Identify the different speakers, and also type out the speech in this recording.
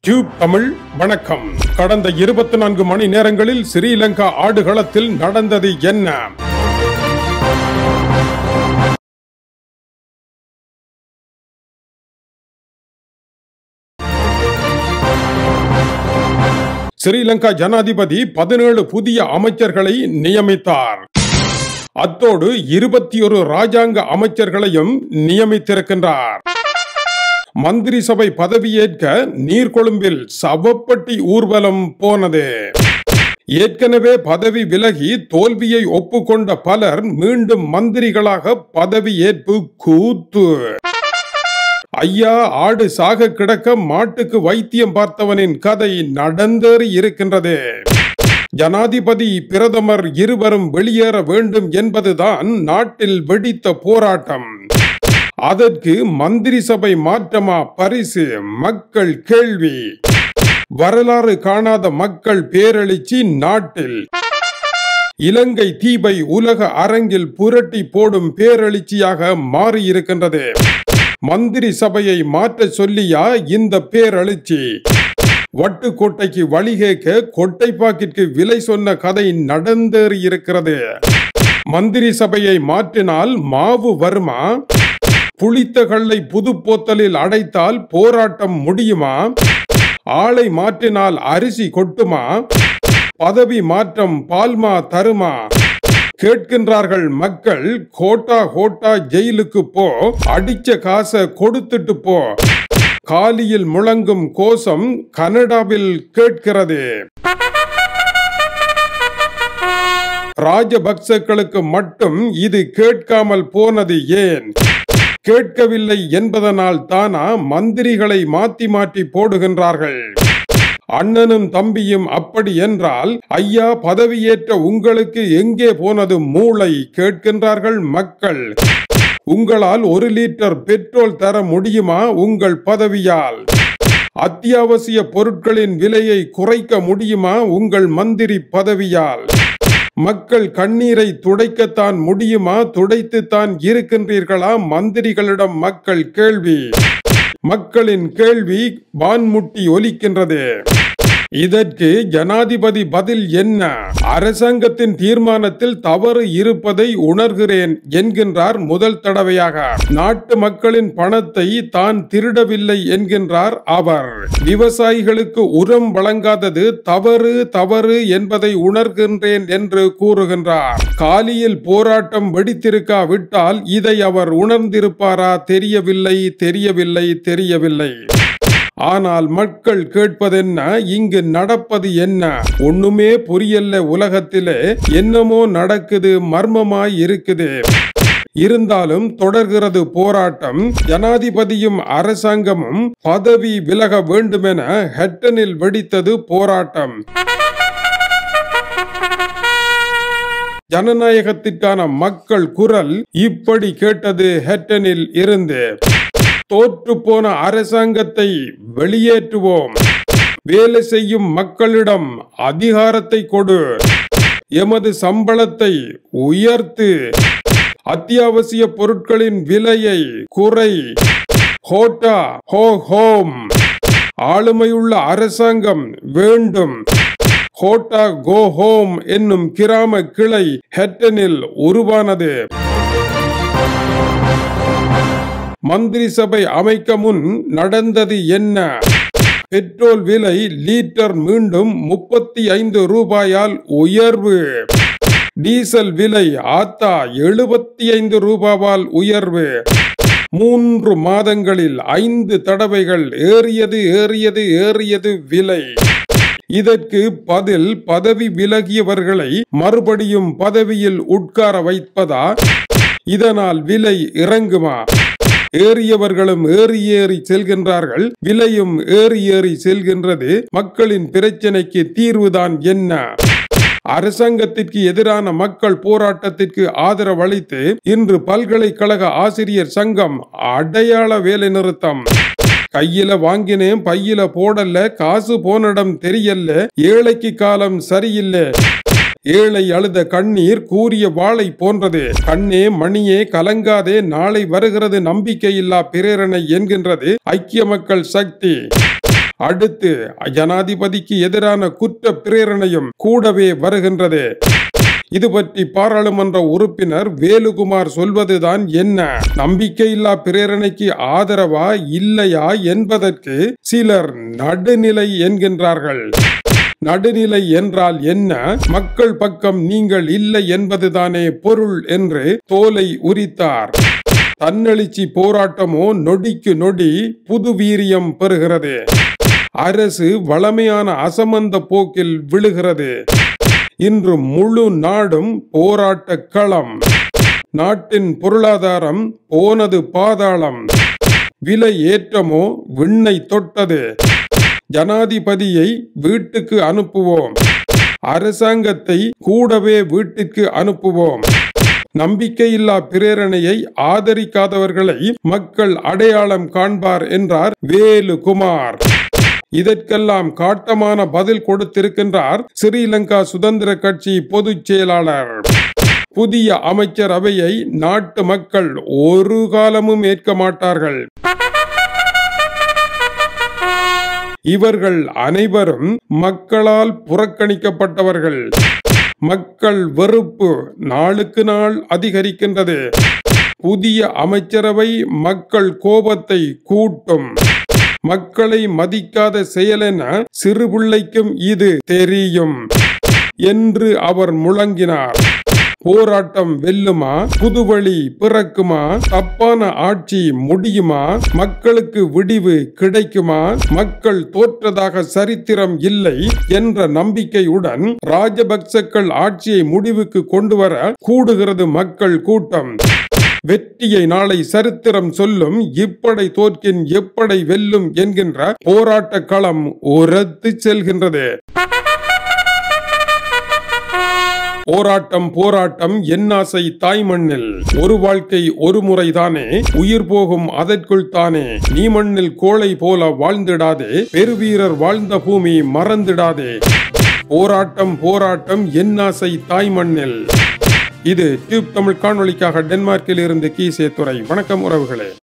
Speaker 1: tube Tamil வணக்கம் கடந்த இருபத்தி நான்கு மணி நேரங்களில் ஸ்ரீலங்கா ஆடுகளத்தில் நடந்தது என்ன ஸ்ரீலங்கா ஜனாதிபதி பதினேழு புதிய அமைச்சர்களை நியமித்தார் அத்தோடு இருபத்தி ஒரு ராஜாங்க அமைச்சர்களையும் நியமித்திருக்கின்றார் மந்திரி சபை பதவியேற்க நீர்கொழும்பில் சவப்பட்டி ஊர்வலம் போனது ஏற்கனவே பதவி விலகி தோல்வியை ஒப்புக்கொண்ட பலர் மீண்டும் மந்திரிகளாக பதவி ஏற்பு கூத்து ஐயா ஆடு சாக கிடக்க மாட்டுக்கு வைத்தியம் பார்த்தவனின் கதை நடந்தேறி இருக்கின்றது ஜனாதிபதி பிரதமர் இருவரும் வெளியேற வேண்டும் என்பதுதான் நாட்டில் வெடித்த போராட்டம் அதற்கு மந்திரி சபை மாற்றமா பரிசு மக்கள் கேள்வி வரலாறு காணாத மக்கள் பேரெழுச்சி நாட்டில் இலங்கை தீபை உலக அரங்கில் புரட்டி போடும் பேரெழுச்சியாக மாறியிருக்கின்றது மந்திரி சபையை மாற்ற சொல்லியா இந்த பேரெழுச்சி வட்டுக்கோட்டைக்கு வழிகேக்க கொட்டைப்பாக்கிற்கு விலை சொன்ன கதை நடந்தேறி இருக்கிறது மந்திரி சபையை மாற்றினால் மாவு வருமா புளித்த கல்லை புது போத்தலில் அடைத்தால் போராட்டம் முடியுமா ஆளை மாற்றினால் அரிசி கொட்டுமா பதவி மாற்றம் பால்மா தருமா கேட்கின்றார்கள் மக்கள் கோட்டா கோட்டா ஜெயிலுக்கு போ அடிச்ச காசை கொடுத்துட்டு போ காலியில் முழங்கும் கோஷம் கனடாவில் கேட்கிறது ராஜபக்சக்களுக்கு மட்டும் இது கேட்காமல் போனது ஏன் கேட்கவில்லை என்பதனால் தானா மந்திரிகளை மாத்தி மாற்றி போடுகின்றார்கள் அண்ணனும் தம்பியும் அப்படி என்றால் ஐயா பதவியேற்ற உங்களுக்கு எங்கே போனது மூளை கேட்கின்றார்கள் மக்கள் உங்களால் ஒரு லிட்டர் பெட்ரோல் தர முடியுமா உங்கள் பதவியால் அத்தியாவசிய பொருட்களின் விலையை குறைக்க முடியுமா உங்கள் மந்திரி பதவியால் மக்கள் கண்ணீரை துடைக்கத்தான் முடியுமா துடைத்துத்தான் இருக்கின்றீர்களா மந்திரிகளிடம் மக்கள் கேள்வி மக்களின் கேள்வி வான்முட்டி ஒலிக்கின்றது இதற்கு ஜனாதிபதி பதில் என்ன அரசாங்கத்தின் தீர்மானத்தில் தவறு இருப்பதை உணர்கிறேன் என்கின்றார் முதல் தடவையாக நாட்டு மக்களின் பணத்தை தான் திருடவில்லை என்கின்றார் அவர் விவசாயிகளுக்கு உரம் வழங்காதது தவறு தவறு என்பதை உணர்கின்றேன் என்று கூறுகின்றார் காலியில் போராட்டம் வெடித்திருக்காவிட்டால் இதை அவர் உணர்ந்திருப்பாரா தெரியவில்லை தெரியவில்லை தெரியவில்லை ஆனால் மக்கள் கேட்பதென்ன இங்கு நடப்பது என்ன ஒண்ணுமே புரியல உலகத்திலே என்னமோ நடக்குது மர்மமாய் இருக்குது இருந்தாலும் தொடர்கிறது போராட்டம் ஜனாதிபதியும் அரசாங்கமும் பதவி விலக வேண்டுமென ஹெட்டனில் வெடித்தது போராட்டம் ஜனநாயகத்திற்கான மக்கள் குரல் இப்படி கேட்டது ஹெட்டனில் இருந்து தோற்று போன அரசாங்கத்தை வெளியேற்றுவோம் வேலை செய்யும் மக்களிடம் அதிகாரத்தை கொடு எமது சம்பளத்தை உயர்த்து அத்தியாவசிய பொருட்களின் விலையை குறை ஹோட்டா ஹோ ஹோம் ஆளுமையுள்ள அரசாங்கம் வேண்டும் ஹோட்டா கோ ஹோம் என்னும் கிராம கிளை ஹெட்டனில் உருவானது மந்திரி சபை அமைக்க முன் நடந்தது என்ன பெட்ரோல் விலை லீட்டர் மீண்டும் முப்பத்தி ஐந்து ரூபாயால் உயர்வு டீசல் விலை ஆத்தா எழுபத்தி ஐந்து ரூபாவால் உயர்வு மூன்று மாதங்களில் ஐந்து தடவைகள் ஏறியது ஏறியது ஏறியது விலை இதற்கு பதில் பதவி விலகியவர்களை மறுபடியும் பதவியில் உட்கார வைப்பதா இதனால் விலை இறங்குமா ஏறியவர்களும் ஏறி ஏறி செல்கின்றார்கள் விலையும் ஏறி ஏறி செல்கின்றது மக்களின் பிரச்சனைக்கு தீர்வுதான் என்ன அரசாங்கத்திற்கு எதிரான மக்கள் போராட்டத்திற்கு ஆதரவளித்து இன்று பல்கலைக்கழக ஆசிரியர் சங்கம் அடையாள வேலை நிறுத்தம் கையில வாங்கினேன் பையில போடல காசு போனடம் தெரியல ஏழைக்கு காலம் சரியில்லை ஏழை அழுத கண்ணீர் கூறிய வாளை போன்றது கண்ணே மணியே கலங்காதே நாளை வருகிறது நம்பிக்கையில்லா பிரேரணை என்கின்றது ஐக்கிய மக்கள் சக்தி அடுத்து ஜனாதிபதிக்கு எதிரான குற்ற பிரேரணையும் கூடவே வருகின்றது இது பற்றி பாராளுமன்ற உறுப்பினர் வேலுகுமார் சொல்வதுதான் என்ன நம்பிக்கையில்லா பிரேரணைக்கு ஆதரவா இல்லையா என்பதற்கு சிலர் நடுநிலை என்கின்றார்கள் நடுநிலை என்றால் என்ன மக்கள் பக்கம் நீங்கள் இல்லை என்பதுதானே பொருள் என்று தோலை உரித்தார் தன்னெழுச்சி போராட்டமோ நொடிக்கு நொடி புது வீரியம் பெறுகிறது அரசு வளமையான அசமந்த போக்கில் விழுகிறது இன்று முழு நாடும் போராட்ட களம் நாட்டின் பொருளாதாரம் போனது பாதாளம் விலை ஏற்றமோ விண்ணை தொட்டது ஜனாதிபதியை வீட்டுக்கு அனுப்புவோம் அரசாங்கத்தை கூடவே வீட்டிற்கு அனுப்புவோம் நம்பிக்கையில்லா பிரேரணையை ஆதரிக்காதவர்களை மக்கள் அடையாளம் காண்பார் என்றார் வேலுகுமார் இதற்கெல்லாம் காட்டமான பதில் கொடுத்திருக்கின்றார் ஸ்ரீலங்கா சுதந்திர கட்சி பொதுச் செயலாளர் புதிய அமைச்சர் அவையை நாட்டு மக்கள் ஒரு காலமும் ஏற்க மாட்டார்கள் இவர்கள் அனைவரும் மக்களால் புறக்கணிக்கப்பட்டவர்கள் மக்கள் வெறுப்பு நாளுக்கு நாள் அதிகரிக்கின்றது புதிய அமைச்சரவை மக்கள் கோபத்தை கூட்டும் மக்களை மதிக்காத செயலென சிறுபிள்ளைக்கும் இது தெரியும் என்று அவர் முழங்கினார் போராட்டம் வெல்லுமா புதுவழி பிறக்குமா தப்பான ஆட்சி முடியுமா மக்களுக்கு விடிவு கிடைக்குமா மக்கள் தோற்றதாக சரித்திரம் இல்லை என்ற நம்பிக்கையுடன் ராஜபக்சக்கள் ஆட்சியை முடிவுக்கு கொண்டு வர கூடுகிறது மக்கள் கூட்டம் வெற்றியை நாளை சரித்திரம் சொல்லும் இப்படை தோற்கின் எப்படை வெல்லும் என்கின்ற போராட்ட களம் உரத்து செல்கின்றது போராட்டம் போராட்டம் என்னாசை தாய் மண்ணில் ஒரு வாழ்க்கை ஒரு முறைதானே உயிர் போகும் அதற்குள் தானே நீ மண்ணில் கோளை போல வாழ்ந்திடாதே பெருவீரர் வாழ்ந்த பூமி மறந்திடாதே போராட்டம் போராட்டம் என்னாசை தாய் மண்ணில் இது டியூப் தமிழ் காணொளிக்காக டென்மார்க்கில் இருந்து கீசே துறை வணக்கம் உறவுகளே